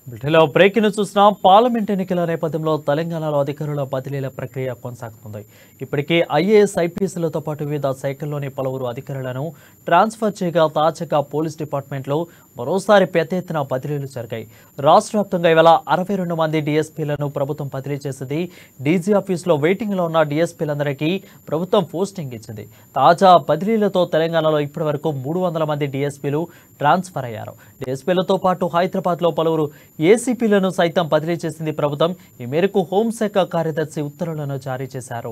బ్రిటన్లో బ్రేకింగ్ చూసిన పార్లమెంట్ ఎన్నికల నేపథ్యంలో తెలంగాణలో అధికారుల బదిలీల ప్రక్రియ కొనసాగుతుంది ఇప్పటికే ఐఏఎస్ ఐపీఎస్లతో పాటు వివిధ శాఖల్లోని పలువురు అధికారులను ట్రాన్స్ఫర్ చేయగా తాజాగా పోలీస్ డిపార్ట్మెంట్లో మరోసారి పెద్ద ఎత్తున బదిలీలు జరిగాయి రాష్ట్ర వ్యాప్తంగా ఇవాళ అరవై రెండు మంది డీఎస్పీలను ప్రభుత్వం బదిలీ చేసింది డీజీ ఆఫీసులో వెయిటింగ్లో ఉన్న డీఎస్పీలందరికీ ప్రభుత్వం పోస్టింగ్ ఇచ్చింది తాజా బదిలీలతో తెలంగాణలో ఇప్పటివరకు మూడు వందల మంది డీఎస్పీలు ట్రాన్స్ఫర్ అయ్యారు డీఎస్పీలతో పాటు హైదరాబాద్లో పలువురు ఏసీపీలను సైతం బదిలీ చేసింది ప్రభుత్వం ఈ మేరకు హోంశాఖ కార్యదర్శి ఉత్తర్వులను జారీ చేశారు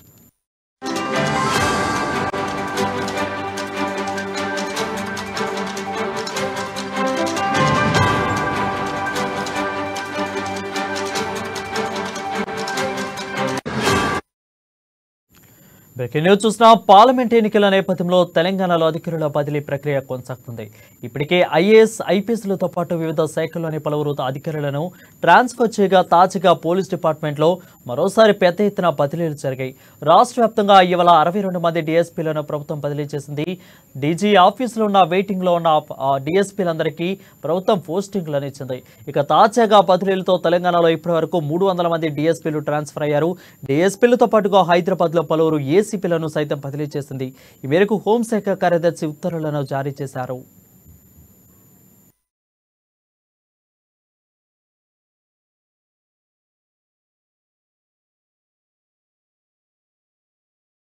బ్రేకింగ్ న్యూస్ చూసిన పార్లమెంట్ ఎన్నికల నేపథ్యంలో తెలంగాణలో అధికారుల బదిలీ ప్రక్రియ కొనసాగుతుంది ఇప్పటికే ఐఏఎస్ ఐపీఎస్లతో పాటు వివిధ శాఖల్లోని పలువురు అధికారులను ట్రాన్స్ఫర్ చేయగా తాజాగా పోలీస్ డిపార్ట్మెంట్లో మరోసారి పెద్ద ఎత్తున బదిలీలు జరిగాయి రాష్ట్ర వ్యాప్తంగా ఇవాళ అరవై రెండు మంది డీఎస్పీలను ప్రభుత్వం బదిలీ చేసింది డీజీ ఆఫీసులో ఉన్న వెయిటింగ్లో ఉన్న ఆ డీఎస్పీలందరికీ ప్రభుత్వం పోస్టింగ్లను ఇచ్చింది ఇక తాజాగా బదిలీలతో తెలంగాణలో ఇప్పటివరకు మూడు వందల మంది డీఎస్పీలు ట్రాన్స్ఫర్ అయ్యారు డీఎస్పీలతో పాటుగా హైదరాబాద్లో పలువురు ఏసీపీలను సైతం బదిలీ చేసింది ఈ మేరకు హోంశాఖ కార్యదర్శి ఉత్తర్వులను జారీ చేశారు